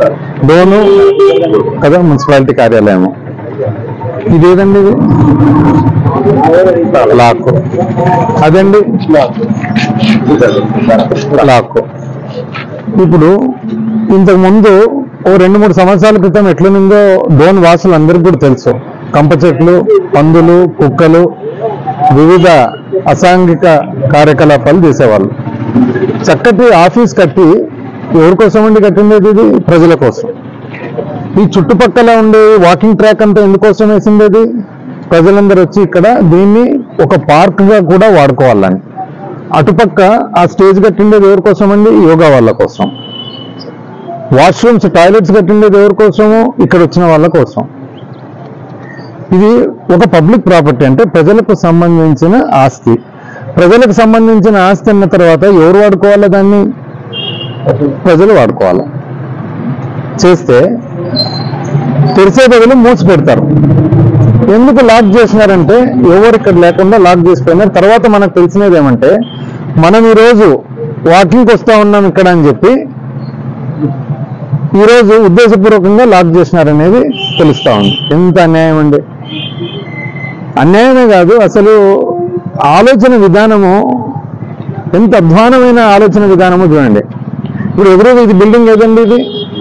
డోను కదా మున్సిపాలిటీ కార్యాలయము ఇదేదండి ఇది లాక్ అదండి లాక్ ఇప్పుడు ఇంతకు ముందు ఓ రెండు మూడు సంవత్సరాల క్రితం ఎట్లనుందో డోన్ వాసులు అందరికీ కూడా తెలుసు కంప చెట్లు పందులు కుక్కలు వివిధ అసాంఘిక కార్యకలాపాలు చేసేవాళ్ళు చక్కటి ఆఫీస్ కట్టి ఎవరి కోసం అండి కట్టిండేది ఇది ప్రజల కోసం ఈ చుట్టుపక్కల ఉండే వాకింగ్ ట్రాక్ అంతా ఎందుకోసం వేసిండేది ప్రజలందరూ వచ్చి ఇక్కడ దీన్ని ఒక పార్క్ గా కూడా వాడుకోవాలని అటుపక్క ఆ స్టేజ్ కట్టిండేది ఎవరి కోసం అండి యోగా వాళ్ళ కోసం వాష్రూమ్స్ టాయిలెట్స్ కట్టిండేది ఎవరి కోసము ఇక్కడ వచ్చిన వాళ్ళ కోసం ఇది ఒక పబ్లిక్ ప్రాపర్టీ అంటే ప్రజలకు సంబంధించిన ఆస్తి ప్రజలకు సంబంధించిన ఆస్తి అన్న తర్వాత ఎవరు వాడుకోవాలా దాన్ని ప్రజలు వాడుకోవాలి చేస్తే తెరిచే బదులు మూసి పెడతారు ఎందుకు లాక్ చేసినారంటే ఎవరు ఇక్కడ లేకుండా లాక్ చేసిపోయినారు తర్వాత మనకు తెలిసినది ఏమంటే మనం ఈరోజు వాకింగ్కి వస్తా ఉన్నాం ఇక్కడ అని చెప్పి ఈరోజు ఉద్దేశపూర్వకంగా లాక్ చేసినారనేది తెలుస్తా ఉంది ఎంత అన్యాయం అండి అన్యాయమే కాదు అసలు ఆలోచన విధానము ఎంత అధ్వానమైన ఆలోచన విధానము చూడండి ఇప్పుడు ఎదురుగా ఇది బిల్డింగ్ ఏదండి ఇది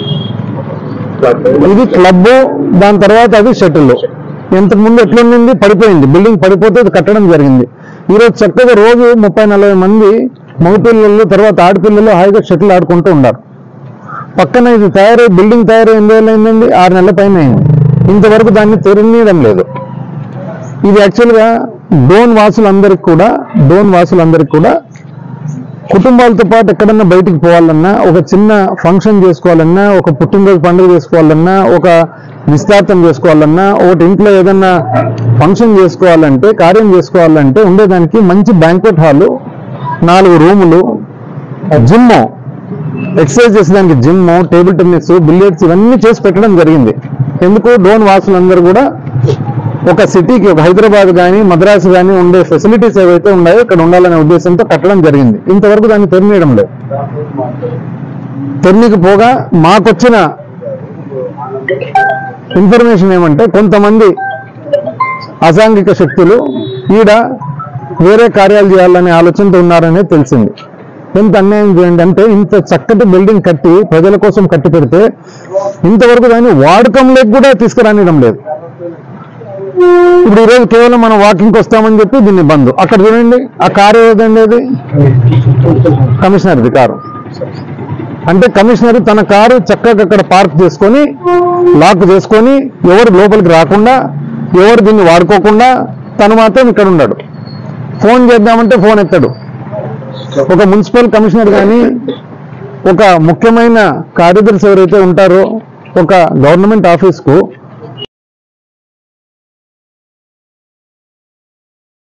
ఇది క్లబ్ దాని తర్వాత అది షటిల్ ఇంతకు ముందు ఎట్లుండింది పడిపోయింది బిల్డింగ్ పడిపోతే అది కట్టడం జరిగింది ఈరోజు చక్కగా రోజు ముప్పై నలభై మంది మగపిల్లలు తర్వాత ఆడపిల్లలు హాయిగా షటిల్ ఆడుకుంటూ ఉన్నారు పక్కన ఇది తయారై బిల్డింగ్ తయారై ఎన్ని రోజులు అయిందండి ఆరు నెలల పైన అయింది ఇంతవరకు దాన్ని తెరనీయడం లేదు ఇది యాక్చువల్గా డోన్ వాసులందరికీ కూడా డోన్ వాసులందరికీ కూడా కుటుంబాలతో పాటు ఎక్కడన్నా బయటికి పోవాలన్నా ఒక చిన్న ఫంక్షన్ చేసుకోవాలన్నా ఒక పుట్టినరోజు పండుగ చేసుకోవాలన్నా ఒక నిశ్చార్థం చేసుకోవాలన్నా ఒకటి ఇంట్లో ఏదన్నా ఫంక్షన్ చేసుకోవాలంటే కార్యం చేసుకోవాలంటే ఉండేదానికి మంచి బ్యాంక్వెట్ హాలు నాలుగు రూములు జిమ్ ఎక్సర్సైజ్ చేసేదానికి జిమ్ టేబుల్ టెన్నిస్ బిలియర్డ్స్ ఇవన్నీ చేసి పెట్టడం జరిగింది ఎందుకు డోన్ వాసులందరూ కూడా ఒక సిటీకి ఒక హైదరాబాద్ కానీ మద్రాసు కానీ ఉండే ఫెసిలిటీస్ ఏవైతే ఉన్నాయో ఇక్కడ ఉండాలనే ఉద్దేశంతో కట్టడం జరిగింది ఇంతవరకు దాన్ని తెరనీయడం లేదు తెరనీకి పోగా మాకొచ్చిన ఇన్ఫర్మేషన్ ఏమంటే కొంతమంది అసాంఘిక శక్తులు ఈడ వేరే కార్యాలు చేయాలనే ఆలోచనతో ఉన్నారనేది తెలిసింది ఎంత అన్యాయం చేయండి అంటే ఇంత చక్కటి బిల్డింగ్ కట్టి ప్రజల కోసం కట్టి పెడితే ఇంతవరకు దాన్ని వాడకంలోకి కూడా తీసుకురానియడం లేదు ఇప్పుడు ఈరోజు కేవలం మనం వాకింగ్కి వస్తామని చెప్పి దీన్ని బంద్ అక్కడ చూడండి ఆ కారు ఏదండి అది కమిషనర్ది కారు అంటే కమిషనర్ తన కారు చక్కగా అక్కడ పార్క్ చేసుకొని లాక్ చేసుకొని ఎవరు లోపలికి రాకుండా ఎవరు దీన్ని వాడుకోకుండా తను మాత్రం ఇక్కడ ఉన్నాడు ఫోన్ చేద్దామంటే ఫోన్ ఎత్తాడు ఒక మున్సిపల్ కమిషనర్ కానీ ఒక ముఖ్యమైన కార్యదర్శి ఎవరైతే ఉంటారో ఒక గవర్నమెంట్ ఆఫీస్కు